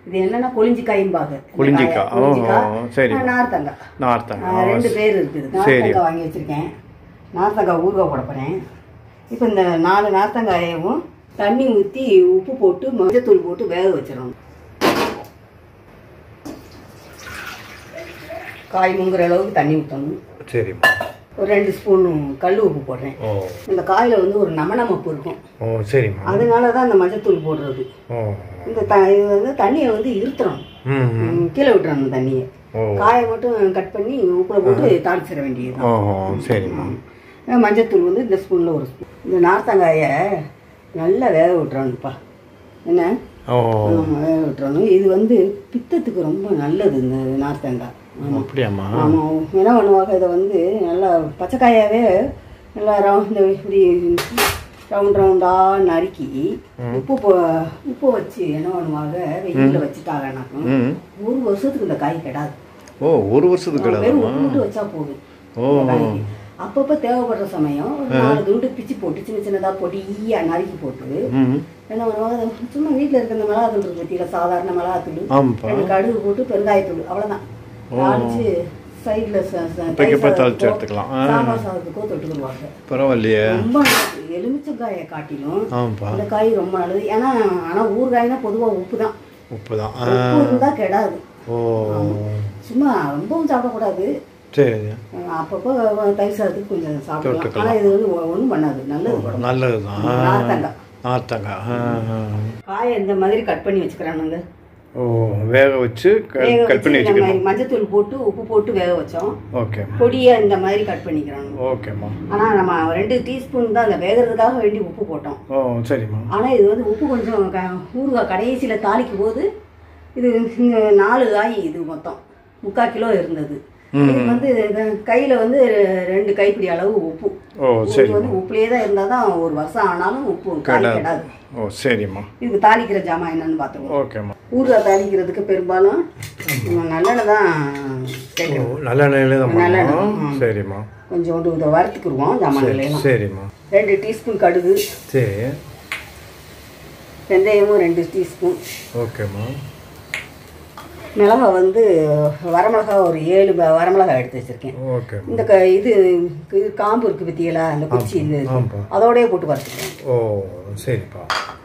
இது என்னன்னா கொளிஞ்சிக்காயிம்பாங்க இந்த கொளிஞ்சிக்காய். காயை, கொளிஞ்சிக்காய். ஓ, சரி. ஆ, நார்த்தங்காய் நார்த்தங்க ஆ, ரெண்டு பேர் இருக்குது நார்த்தங்காய் வாங்கி வச்சிருக்கேன் நார்த்தங்காய் ஊறுகாய் போட போகிறேன் இப்போ இந்த நாலு நார்த்தங்காயவும் தண்ணி ஊற்றி உப்பு போட்டு மஞ்சத்தூள் போட்டு வேக வச்சிடணும் காய் முங்குற அளவுக்கு தண்ணி ஊற்றணும் சரிம்மா ஒரு ரெண்டு ஸ்பூன் கல் உப்பு போடுறேன் ஓ இந்த காயில் வந்து ஒரு நமநமப்பு இருக்கும் ஓ சரிம்மா அதனால தான் இந்த மஞ்சத்தூள் போடுறது ஓ இந்த த இது வந்து தண்ணியை வந்து இருத்துறணும் ம் ம். ம், கீழே விட்டுறணும் தண்ணியை ஓ காயை மட்டும் கட் பண்ணி உப்புல போட்டு தாளிச்சிட வேண்டியது ஓ சரிம்மா மஞ்சத்தூள் வந்து இந்த ஸ்பூனில் ஒரு ஸ்பூன் இந்த நார்த்தங்காயை நல்லா வேக விட்டுறணும்ப்பா என்ன ஓ ஆமா, வேக விட்டுறணும் இது வந்து பித்தத்துக்கு ரொம்ப நல்லது இந்த நார்த்தங்காய் ஆமாம் அப்படியாம்மா ஆமாம் என்ன பண்ணுவாங்க இதை வந்து நல்லா பச்சைக்காயாவே நல்லா ரவுண்ட் இப்படி ரவுண்ட் ரவுண்டாக நறுக்கி உப்பு போ உப்பு வச்சு என்ன பண்ணுவாங்க வெயிலில் வச்சுட்டாங்கன்னாக்கும் ம் ஒரு வருஷத்துக்கு இந்த காய் கெடாது ஓ ஒரு வருஷத்துக்கு வெறும் கிடையாதும்மா உப்பு மட்டும் வச்சா போதும் ஓ இந்த காய்க்கு. அப்பப்போ தேவைப்படுற சமயம் ஒரு நாலு துண்டு பிச்சு போட்டு சின்ன சின்னதாக போட்டு ஈயா நறுக்கி போட்டு ம் என்ன பண்ணுவாங்க அதை சும்மா வீட்டில் இருக்கிற இந்த மிளகாத்தூள் இருக்கு பற்றியில் சாதாரண மிளகாத்தூள் ஆமாப்பா ரெண்டு கடுகு போட்டு பெருங்காயத்தூள் அவ்வளோதான் தாளிச்சு சைடில் இப்ப தாளிச்சு எடுத்துக்கலாம். ஆ. சாம்பார் சாதத்துக்கோ தொட்டுக்கிடுவாங்க பரவாயில்லையே ரொம்ப நல்லது எலுமிச்சங்காயை காட்டிலும் ஆமாப்பா அந்த காய் ரொம்ப நல்லது ஏன்னா ஆனால் ஊறுகாய்னா பொதுவாக உப்பு தான் உப்பு தான் ஆ உப்பு இருந்தால் கெடாது ஓ சும்மா ரொம்பவும் சாப்பிடக்கூடாது சரி அஹ் அப்பப்போ தயிர் சாதத்துக்கு கொஞ்சம் சாப்பிடலாம் தொட்டுக்கலாம். ஆனால் இது வந்து ஒன்றும் பண்ணாது நல்லது உடம்புக்கு. நல்லது தான் நார்த்தங்காய் நார்த்தங்காய் ஆ, ஆ. காயை இந்த மாதிரி கட் பண்ணி வச்சுக்கிறானுங்க ஓ வேக வச்சு க- வேக கட் பண்ணி வச்சு இந்த வச்சுக்கணும் மாதிரி மஞ்சத்தூள் போட்டு உப்பு போட்டு வேக வச்சோம் ஓகே பொடியை இந்த மாதிரி கட் பண்ணிக்கிறாங்க ஓகேம்மா ஆனால் நம்ம ரெண்டு டீஸ்பூன் தான் அந்த வேகிறதுக்காக வேண்டி உப்பு போட்டோம் ஓ சரிம்மா ஆனால் இது வந்து உப்பு கொஞ்சம் க ஊறுகாய் கடைசியில் தாளிக்கும் போது இது இங்க நாலு காய் இது மொத்தம் முக்கால் கிலோ இருந்தது இது வந்து கையில் வந்து ரெண்டு கைப்பிடி அளவு உப்பு ஓ இது சரி வந்து உப்புலேயே தான் இருந்தால் தான் ஒரு வருஷம் ஆனாலும் உப்பு காய் கெடாது. கெடாது ஓ சரிம்மா இதுக்கு தாளிக்கிற ஜாமான் என்னன்னு பார்த்துக்கோ ஓகேம்மா ஊறுகாய் தாளிக்கிறதுக்கு பெரும்பாலும் நம்ம நல்லெண்ணெய் தான் ஓ சேர்க்கணும் நல்ல நிலையில தான் நல்லெண்ணெய், பண்ணணும் சரிம்மா கொஞ்சோண்டு இதை வறுத்துக்குருவோம் ஜாமான்லாம் சரிம்மா ரெண்டு டீஸ்பூன் கடுகு சரி வெந்தயமும் ரெண்டு டீஸ்பூன் ஓகேம்மா மிளகாய் வந்து வரமிளகா ஒரு ஏழு வ- வரமிளகாய் எடுத்து வச்சிருக்கேன் ஓகேம்மா இந்த க இது இது காம்பு இருக்கு பத்தியலா அந்த குச்சி இது ஆமாப்பா அதோடயே போட்டு வறுத்துக்கிறேன் ஓ சரிப்பா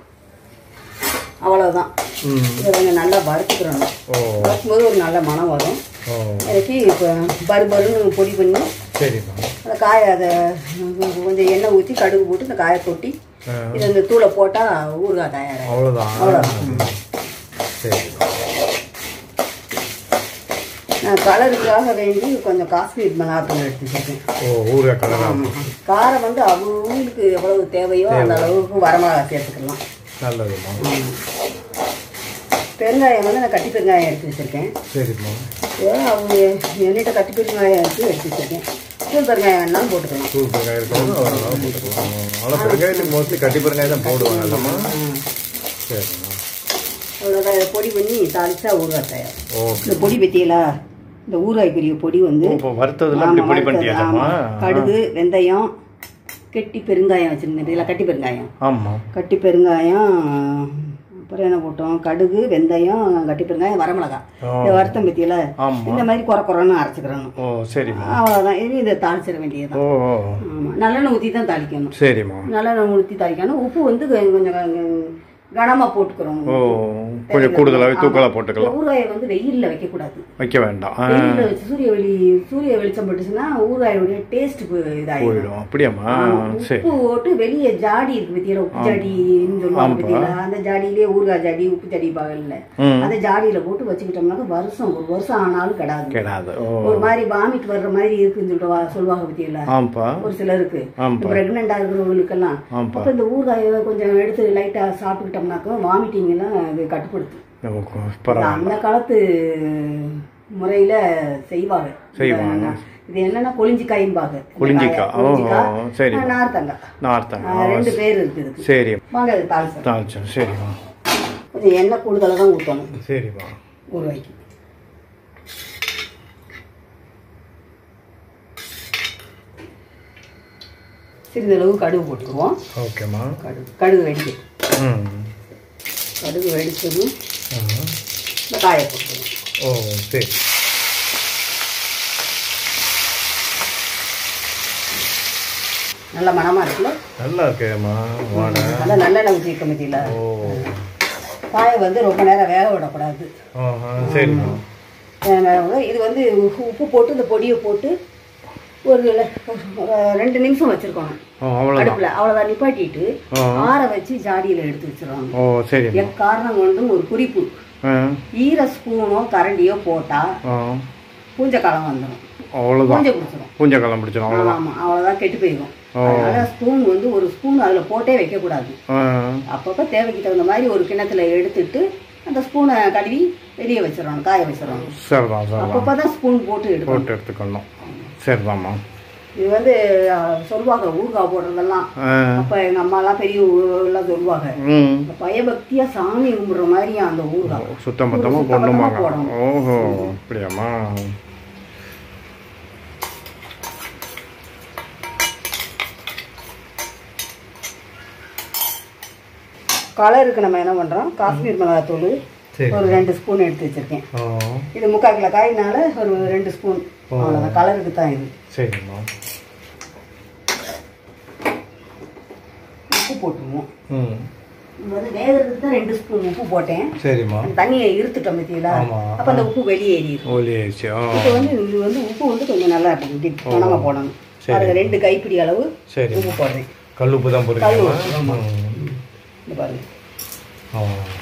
அவ்வளோதான் ம் இதை கொஞ்சம் நல்லா வறுத்துக்கிறணும் ஓ வறுக்கும்போது ஒரு நல்ல மனம் வரும் ஓ இறக்கி இப்போ பரு பருன்னு பொடி பண்ணி சரிம்மா அந்த காயை அதை கொஞ்சம் எண்ணெய் ஊற்றி கடுகு போட்டு இந்த காயை கொட்டி ஆ. இதை இந்த தூளை போட்டால் ஊறுகாய் தயாராகும் அவ்வளோதான் அவ்வளோதான் சரி நான் கலருக்காக வேண்டி கொஞ்சம் காஷ்மீர் மிளகாத்தூள் எடுத்து வச்சிருக்கேன் ஓ ஊறுகாய் கலராக காரம் வந்து அவங்களுக்கு எவ்வளவு தேவையோ அந்த அளவுக்கு வரமிளகாய் சேர்த்துக்கலாம் நல்லதும்மா பெருங்காயம் வந்து நான் கட்டி பெருங்காயம் எடுத்து வச்சிருக்கேன் சரிம்மா ஏதோ அவங்க என்கிட்ட கட்டி பெருங்காயம் எடுத்து எடுத்து வச்சிருக்கேன் தூள் பெருங்காயம் வேணாலும் போட்டுக்கலாம் தூள் பெருங்காயம் இருக்கணும் அதெல்லாம் போட்டுக்கலாம் ஆனால் பெருங்காயத்துக்கு மோஸ்ட்லி கட்டி பெருங்காயம் தான் போடுவாங்க இல்லைம்மா சரிம்மா அவ்வளோதான் இதை பொடி பண்ணி தாளிச்சா ஊறுகாய் தயார் ஓகே இந்த பொடி பற்றியலா இந்த ஊறுகாய்க்குரிய பொடி வந்து இப்போ வறுத்ததெல்லாம் அப்படி ஆமா, பொடி வறுத்தது, பண்ணிட்டியாம்மா ஆமா. கடுகு வெந்தயம் கெட்டி பெருங்காயம் வச்சுருந்தேன் இதில் கட்டி பெருங்காயம் ஆமாம் கட்டி பெருங்காயம் அப்புறம் என்ன போட்டோம் கடுகு வெந்தயம் கட்டி பெருங்காயம் வரமிளகாய் இந்த வருத்தம் பற்றியில ஆமாம் இந்த மாதிரி குறை குறைன்னு அரைச்சிக்கிறணும் ஓ சரிம்மா அவ்வளோதான் இது இதை தாளிச்சிட வேண்டியதுதான் ஓ ஓ. ஆமாம் நல்லெண்ணெய் ஊற்றி தான் தாளிக்கணும் சரிம்மா நல்லெண்ணெய் ஊற்றி தாளிக்கணும் உப்பு வந்து கொஞ்சம் கொஞ்சம் கனமாக போட்டுக்கிறோம் ஓ கொஞ்சம் கூடுதலாகவே தூக்கலாக போட்டுக்கலாம் ஊறுகாயை வந்து வெயிலில் வைக்கக்கூடாது வைக்க வேண்டாம் ஆ, வெயிலில் வச்சு சூரிய வெளி சூரிய வெளிச்சம் பட்டுச்சுன்னா ஊறுகாயோடைய டேஸ்ட் இதாயிடும் போயிடும் அப்படியாம்மா சரி உப்பு போட்டு வெளியே ஜாடி இருக்கு பத்தியில உப்பு ஜாடின்னு சொல்லுவாங்க பத்தியில அந்த ஜாடியிலே ஊறுகாய் ஜாடி உப்பு ஜாடி பகல்ல ம் அந்த ஜாடியில போட்டு வச்சுக்கிட்டோம்னாக்க வருஷம் ஒரு வருஷம் ஆனாலும் கெடாது கெடாது ஓ ஒரு மாதிரி வாமிட் வர்ற மாதிரி இருக்குன்னு சொல்லிட்டு வா- சொல்லுவாங்க பத்தியில ஆமாப்பா ஒரு சிலருக்கு ஆமாப்பா பிரெக்னெண்டா இருக்கிறவங்களுக்கெல்லாம் ஆமாப்பா அப்ப இந்த ஊறுகாயை கொஞ்சம் எடுத்து லைட்டா சாப்பிட்டுக்கிட்டோம்னாக்க வாமிட்டிங் எல்லாம் இது கட்டுப்படுத்தும் ஓ, பரவாயில்ல அந்த காலத்து முறையில செய்வாங்க செய்வாங்க. இந்த- இது என்னன்னா கொளிஞ்சிக்காயிம்பாங்க இந்த கொளிஞ்சிக்காய். காயை. ஓ, கொளிஞ்சிக்காய், சரி. ஆ, நார்த்தங்காய் நார்த்தங்க ஆ, ரெண்டு பேர் இருக்குது சரி வாங்க அது தாளிச்சு தாளிச்சோம் சரிம்மா கொஞ்சம் எண்ணெய் கூடுதலாக தான் ஊற்றணும் சரிம்மா ஊறுகாய்க்கு சிறிதளவு கடுகு போட்டுக்குவோம் ஓகேம்மா கடுகு கடுகு வெடிக்கும் ம் கடுகு வெடிச்சதும் ஆ. காய போட்டுருவோம் ஓ சரி நல்ல மணமா இருக்குல்ல நல்லா இருக்கேம்மா வாடை நல்லா நல்லெண்ணெய் ஊற்றிருக்க மத்தியில் ஓ காயை வந்து ரொம்ப நேரம் வேக விடக்கூடாது ஆஹா சரிம்மா அஹ் இது வந்து உப்பு உப்பு போட்டு இந்த பொடியை போட்டு ஒரு ல- ஒரு ரெண்டு நிமிஷம் வச்சிருக்கணும் ஓ அவ்வளோதான் அடுப்புல அவ்வளோதான் நிப்பாட்டிட்டு ஆ. ஆற வச்சு ஜாடியில் எடுத்து வச்சிருவாங்க ஓ சரிம்மா எக்காரணம் கொண்டும் ஒரு குறிப்பு ஆ ஈர ஸ்பூனோ கரண்டியோ போட்டா ஆ பூஞ்சக்காலம் வந்துடும் அவ்வளோதான் பூஞ்சை பிடிச்சிரும் பூஞ்சை காலம் பிடிச்சிடும் அவ்வளோதான் ஆமாம் அவ்வளோதான் கெட்டு போயிடும் ஓ. அதனால ஸ்பூன் வந்து ஒரு ஸ்பூன் அதில் போட்டே வைக்கக்கூடாது ஆ அப்பப்போ தேவைக்கு தகுந்த மாதிரி ஒரு கிண்ணத்துல எடுத்துட்டு அந்த ஸ்பூனை கழுவி வெளியே வச்சிடணும் காய வச்சிடணும் சரிதான் சரிதான் அப்பப்போ தான் ஸ்பூன் போட்டு எடுக்கணும் போட்டு எடுத்துக்கணும் சரிதாம்மா இது வந்து அஹ், சொல்லுவாங்க ஊறுகாய் போடுறதெல்லாம் ஆ அப்போ எங்கள் அம்மாலாம் பெரிய எல்லாம் சொல்லுவாங்க ம் இந்த பயபக்தியா சாமி கும்பிடுற மாதிரி அந்த ஊறுகாய் சுத்தம் பத்தமாக சுத்தம் பத்தமா போடணுமாங்க போடணும். ஓஹோ அப்படியாம்மா கலருக்கு நம்ம என்ன பண்ணுறோம் காஷ்மீர் மிளகாத்தூள் சரி ஒரு ரெண்டு ஸ்பூன் எடுத்து வச்சிருக்கேன் ஓ இது முக்கால் கிலோ காயினால ஒரு ரெண்டு ஸ்பூன் அவ்வளோதான் கலருக்கு தான் இது சரிம்மா உப்பு போட்டுருவோம் ம் இது வந்து வேகிறதுக்கு தான் ரெண்டு ஸ்பூன் உப்பு போட்டேன் சரிம்மா அந்த தண்ணியை இருத்துட்டோம் பத்தியில ஆமா. அப்போ அந்த உப்பு வெளியேறிடும் ஓலி ஆயிடுச்சு ஆ இப்போ வந்து இது வந்து உப்பு வந்து கொஞ்சம் நல்லா இருக்கும் இப்படி கனமாக போடணும் சரி. பாருங்க ரெண்டு கைப்பிடி அளவு சரி உப்பு போடுறேன் கல் உப்பு தான் கல் போடுறீங்களா உப்பு, ஆமா. ம். இந்த பாருங்க ஆ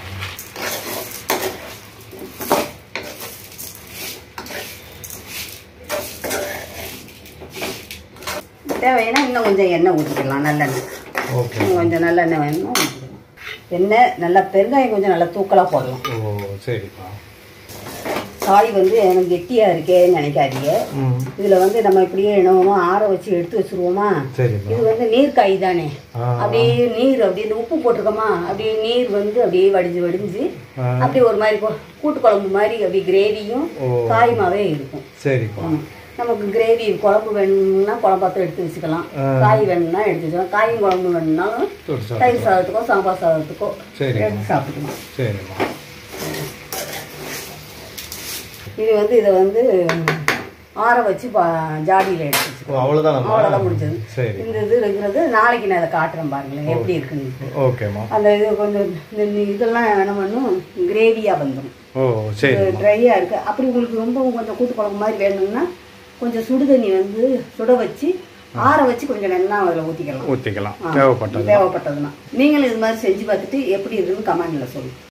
தேவைன்னா இன்னும் கொஞ்சம் எண்ணெய் ஊற்றிக்கலாம் நல்லெண்ணெய் ஓகே இன்னும் கொஞ்சம் நல்லெண்ணெய் வேணும்னா ஊற்றிக்கலாம் எண்ணெய் நல்லா பெருங்காயம் கொஞ்சம் நல்லா தூக்கலாக போடலாம் ஓ சரிப்பா காய் வந்து எனக்கு கெட்டியாக இருக்கேன்னு நினைக்காதீங்க ம் இதில் வந்து நம்ம இப்படியே என்னவோமோ ஆற வச்சு எடுத்து வச்சுருவோமா சரிப்பா இது வந்து நீர் காய் தானே ஆ. அப்படியே நீர் அப்படியே இந்த உப்பு போட்டிருக்கோமா அப்படியே நீர் வந்து அப்படியே வடிஞ்சு வடிஞ்சு ஆ. அப்படியே ஒரு மாதிரி கொ- கூட்டு குழம்பு மாதிரி அப்படியே கிரேவியும் ஓ. காயுமாவே இருக்கும் சரிப்பா ஆமா. நமக்கு கிரேவி குழம்பு வேணும்னா குழம்பாத்த எடுத்து வச்சுக்கலாம் ஆ. காய் வேணும்னா எடுத்து வச்சுக்கலாம் காயும் குழம்பு வேணும்னாலும் தொட்டு சாப்பிடு. தயிர் சாதத்துக்கோ சாம்பார் சாதத்துக்கோ சரி. எடுத்து சாப்பிட்டுக்கலாம் சரிம்மா இது வந்து இதை வந்து ஆற வச்சு பா ஜாடியில் எடுத்து ஓ வச்சுக்கலாம் அவ்வளோதானம்மா அவ்வளோதான் முடிஞ்சது சரி இந்த இது இருக்கிறது நாளைக்கு நான் அதை காட்டுறேன் பாருங்களேன் எப்படி இருக்குன்னு ஓகேம்மா அந்த இது கொஞ்சம் இந்த இந்த இதெல்லாம் என்ன பண்ணும் கிரேவியாக வந்துடும் ஓ சரிம்மா ட்ரையாக இருக்குது அப்படி உங்களுக்கு ரொம்ப கொஞ்சம் கூட்டு குழம்பு மாதிரி வேணும்னா கொஞ்சம் சுடு தண்ணி வந்து சுட வச்சு ஆற வச்சு கொஞ்சம் எண்ணெய் அதில் ஊற்றிக்கலாம் ஊற்றிக்கலாம் தேவைப்பட்டது தேவைப்பட்டதுன்னா நீங்களும் இது மாதிரி செஞ்சு பார்த்துட்டு எப்படி இருக்குன்னு கமெண்டில் சொல்லுங்கள்